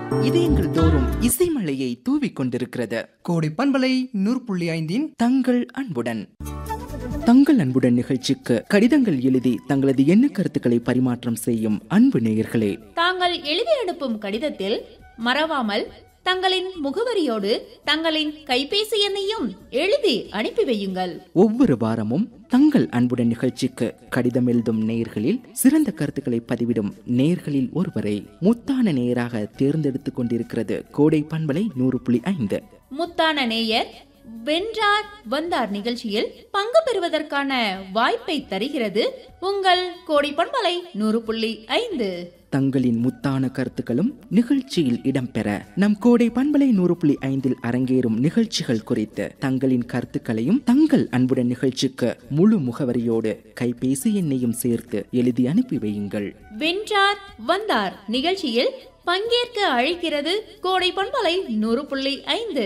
இதயங்கள் தோறும் இசைமழையை தூவிக் கொண்டிருக்கிறது கோடை பண்பலை நூறு புள்ளி ஐந்தின் தங்கள் அன்புடன் தங்கள் அன்புடன் நிகழ்ச்சிக்கு கடிதங்கள் எழுதி தங்களது எண்ண கருத்துக்களை பரிமாற்றம் செய்யும் அன்பு நேயர்களே தாங்கள் எழுதி அனுப்பும் கடிதத்தில் மறவாமல் தங்களின் முகவரியோடு தங்களின் கைபேசி எண்ணையும் எழுதி அனுப்பி வையுங்கள் ஒவ்வொரு வாரமும் தங்கள் அன்புடன் நிகழ்ச்சிக்கு கடிதம் எழுதும் நேயர்களில் சிறந்த கருத்துக்களை பதிவிடும் நேயர்களில் ஒருவரை முத்தான நேயராக தேர்ந்தெடுத்துக் கொண்டிருக்கிறது கோடை பண்பலை நூறு புள்ளி ஐந்து முத்தான நேயர் வென்றார் வந்தார் நிகழ்ச்சியில் பங்கு பெறுவதற்கான வாய்ப்பை தருகிறது உங்கள் கோடை பண்பலை நூறு புள்ளி ஐந்து தங்களின் முத்தான கருத்துக்களும் நிகழ்ச்சியில் இடம்பெற நம் கோடை பண்பலை நூறு புள்ளி ஐந்தில் அரங்கேறும் நிகழ்ச்சிகள் குறித்து தங்களின் கருத்துக்களையும் தங்கள் அன்புடன் நிகழ்ச்சிக்கு முழு முகவரியோடு கைபேசி எண்ணையும் சேர்த்து எழுதி அனுப்பி வையுங்கள் வென்றார் வந்தார் நிகழ்ச்சியில் பங்கேற்க அழைக்கிறது கோடை பண்பலை நூறு புள்ளி ஐந்து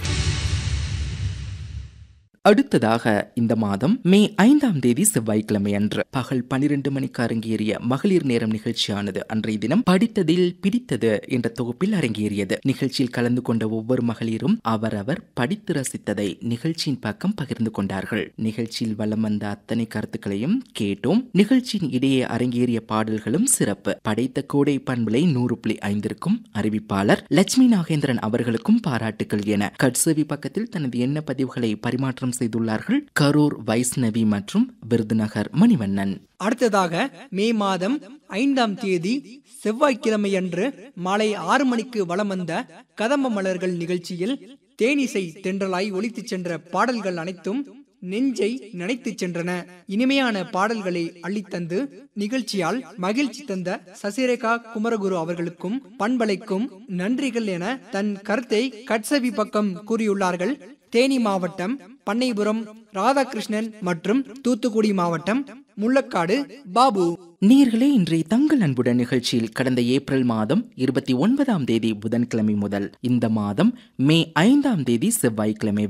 அடுத்ததாக இந்த மாதம் மே ஐந்தாம் தேதி செவ்வாய்க்கிழமை அன்று பகல் பனிரெண்டு மணிக்கு அரங்கேறிய மகளிர் நேரம் நிகழ்ச்சியானது அன்றைய தினம் படித்ததில் பிடித்தது என்ற தொகுப்பில் அரங்கேறியது நிகழ்ச்சியில் கலந்து கொண்ட ஒவ்வொரு மகளிரும் அவரவர் படித்து ரசித்ததை நிகழ்ச்சியின் பக்கம் பகிர்ந்து கொண்டார்கள் நிகழ்ச்சியில் வலம் வந்த அத்தனை கருத்துக்களையும் கேட்டோம் நிகழ்ச்சியின் இடையே அரங்கேறிய பாடல்களும் சிறப்பு படைத்த கோடை பண்பலை நூறு புள்ளி ஐந்திற்கும் அறிவிப்பாளர் லட்சுமி நாகேந்திரன் அவர்களுக்கும் பாராட்டுகள் என கட்சவி பக்கத்தில் தனது எண்ண பதிவுகளை பரிமாற்றம் செய்துள்ளார்கள் கரூர் வைஷ்ணவி மற்றும் விருதுநகர் மணிவண்ணன் அடுத்ததாக மே மாதம் ஐந்தாம் தேதி செவ்வாய்க்கிழமை அன்று மாலை ஆறு மணிக்கு வலம் வந்த கதம்ப மலர்கள் நிகழ்ச்சியில் தேனிசை தென்றலாய் ஒலித்துச் சென்ற பாடல்கள் அனைத்தும் நெஞ்சை நினைத்துச் சென்றன இனிமையான பாடல்களை அள்ளித்தந்து நிகழ்ச்சியால் மகிழ்ச்சி தந்த சசிரேகா குமரகுரு அவர்களுக்கும் பண்பலைக்கும் நன்றிகள் என தன் கருத்தை கட்சவி பக்கம் கூறியுள்ளார்கள் தேனி மாவட்டம் பண்ணைபுரம் ராதாகிருஷ்ணன் மற்றும் தூத்துக்குடி மாவட்டம் முள்ளக்காடு பாபு நேர்களே இன்றைய தங்கள் அன்புடன் நிகழ்ச்சியில் கடந்த ஏப்ரல் மாதம் இருபத்தி ஒன்பதாம் தேதி புதன்கிழமை முதல் இந்த மாதம் மே ஐந்தாம் தேதி செவ்வாய்க்கிழமை